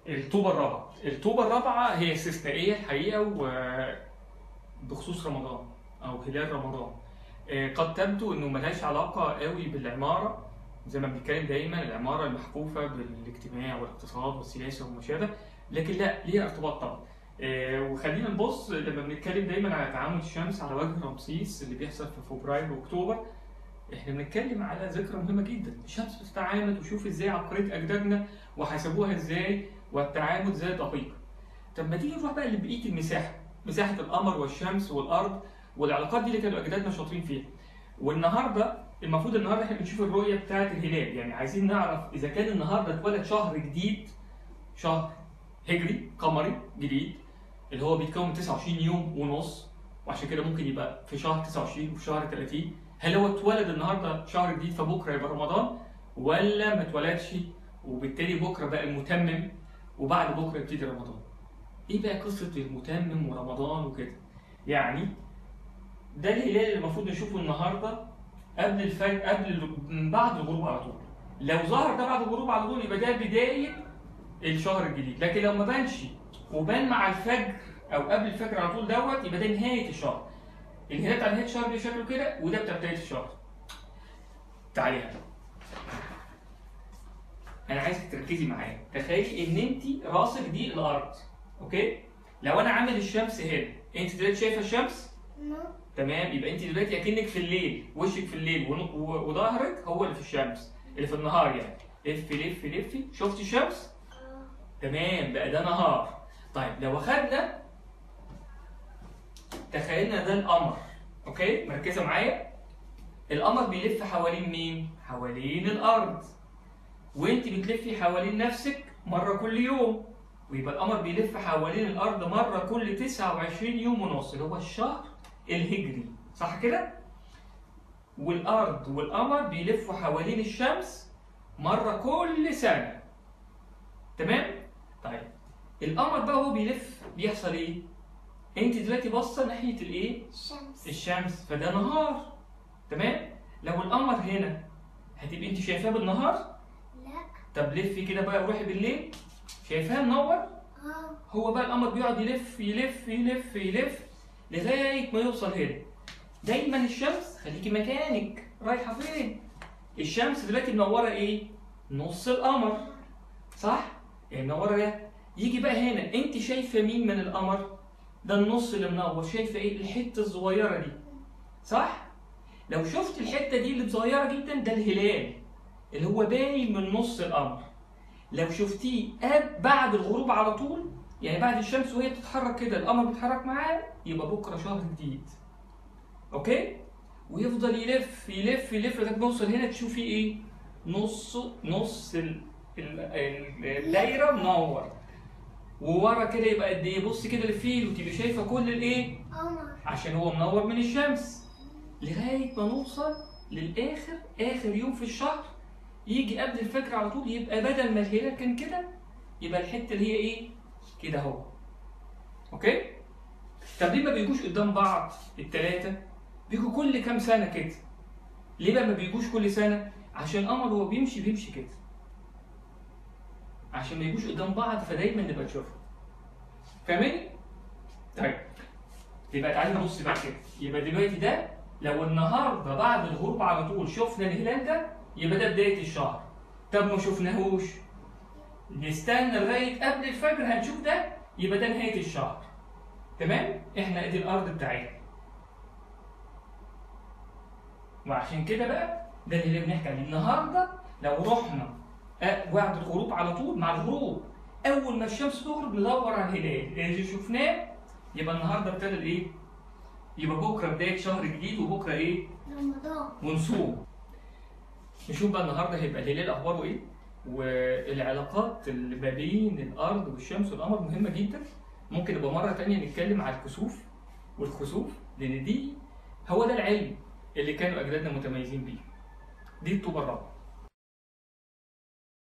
الطوبة الرابعة الطوبة الرابعة هي استثنائية الحقيقة وبخصوص رمضان أو هلال رمضان آه، قد تبدو إنه ملهاش علاقة قوي بالعمارة زي ما بنتكلم دايما العمارة المحفوفة بالاجتماع والاقتصاد والسياسة وما شابه لكن لا ليها ارتباط طبعا آه، وخلينا نبص لما بنتكلم دايما على تعامد الشمس على وجه رمسيس اللي بيحصل في فبراير واكتوبر احنا بنتكلم على ذكرى مهمه جدا الشمس بتتعامد وشوف ازاي عبقريه اجدادنا وحسبوها ازاي والتعامد ازاي دقيق طب ما تيجي نروح بقى لبقيه المساحه مساحه القمر والشمس والارض والعلاقات دي اللي كانوا اجدادنا شاطرين فيها والنهارده المفروض النهارده احنا بنشوف الرؤيه بتاعه الهلال يعني عايزين نعرف اذا كان النهارده اتولد شهر جديد شهر هجري قمري جديد اللي هو بيتكون من 29 يوم ونص وعشان كده ممكن يبقى في شهر 29 وفي شهر 30 هل هو اتولد النهارده شهر جديد فبكره يبقى رمضان ولا ما اتولدش وبالتالي بكره بقى المتمم وبعد بكره يبتدي رمضان ايه بقى قصه المتمم ورمضان وكده يعني ده الهلال اللي المفروض نشوفه النهارده قبل الفجر قبل ال- من بعد الغروب على طول لو ظهر ده بعد الغروب على طول يبقى ده بدايه الشهر الجديد لكن لو ما بانش وبان مع الفجر او قبل الفجر على طول دوت يبقى ده نهايه الشهر الهلال بتاع نهايه الشهر بشكله كده وده بتاع بدايه الشهر تعالي هنا انا عايزك تركزي معايا تخيلي ان انت راسك دي الارض اوكي لو انا عامل الشمس هنا انت دلوقتي شايفه الشمس نو تمام يبقى انت دلوقتي اكنك في الليل وشك في الليل ون- و- وظهرك هو اللي في الشمس اللي في النهار يعني لف لف لفي شفتي الشمس اه تمام بقى ده نهار طيب لو اخدنا تخيلنا ده القمر اوكي مركزه معايا القمر بيلف حوالين مين حوالين الارض وانت بتلفي حوالين نفسك مره كل يوم ويبقى القمر بيلف حوالين الارض مره كل 29 يوم ونص اللي هو الشهر الهجري صح كده والارض والقمر بيلفوا حوالين الشمس مره كل سنه تمام طيب القمر بقى هو بيلف بيحصل ايه انت دلوقتي باصه ناحيه الايه الشمس الشمس فده نهار تمام لو القمر هنا هتبقي انت شايفاه بالنهار لا طب لفي كده بقى وروحي بالليل شايفاه منور اه هو بقى القمر بيقعد يلف يلف يلف يلف لغايه ما يوصل هنا دايما الشمس خليكي مكانك رايحه فين الشمس دلوقتي منوره ايه نص القمر صح يعني منوره ده يجي بقى هنا انت شايفه مين من القمر ده النص اللي منور شايفه ايه الحته الصغيره دي صح لو شفت الحته دي اللي صغيره جدا ده الهلال اللي هو باين من نص القمر لو شفتيه قبل بعد الغروب على طول يعني بعد الشمس وهي بتتحرك كده القمر بيتحرك معاه يبقى بكره شهر جديد اوكي ويفضل يلف يلف يلف لغايه ما يوصل هنا تشوفي ايه نص نص ال- ال- ال- الدايره منور وورا كده يبقى قد ايه بص كده لفيه وتبقي شايفه كل الايه قمر عشان هو منور من الشمس لغايه ما نوصل للاخر اخر يوم في الشهر يجي قبل الفجر على طول يبقى بدل ما الهلال كان كده يبقى الحته اللي هي ايه كده اهو اوكي طب ليه ما بيجوش قدام بعض الثلاثه بيجوا كل كام سنه كده ليه بقى ما بيجوش كل سنه عشان القمر هو بيمشي بيمشي كده عشان ما يجوش قدام بعض فدايما نبقى نشوفهم فاهمين طيب يبقى تعالى نبص بقى كده يبقى دلوقتي ده لو النهارده بعد الغروب على طول شفنا الهلال ده يبقى ده بدايه الشهر طب ما شفناهوش نستنى لغايه قبل الفجر هنشوف ده يبقى ده نهايه الشهر تمام احنا ادي الارض بتاعتنا وعشان كده بقى ده اللي بنحكي عليه النهارده لو رحنا آه، بعد الغروب على طول مع الغروب اول ما الشمس تغرب ندور على الهلال اللي شفناه يبقى النهارده ابتدى الايه يبقى بكره بدايه شهر جديد وبكره ايه رمضان ونصوم نشوف بقى النهارده هيبقى الهلال اخباره ايه والعلاقات اللي ما بين الارض والشمس والقمر مهمه جدا ممكن يبقى مره تانية نتكلم على الكسوف والخسوف لان دي هو ده العلم اللي كانوا اجدادنا متميزين بيه دي الطوبه الرابعه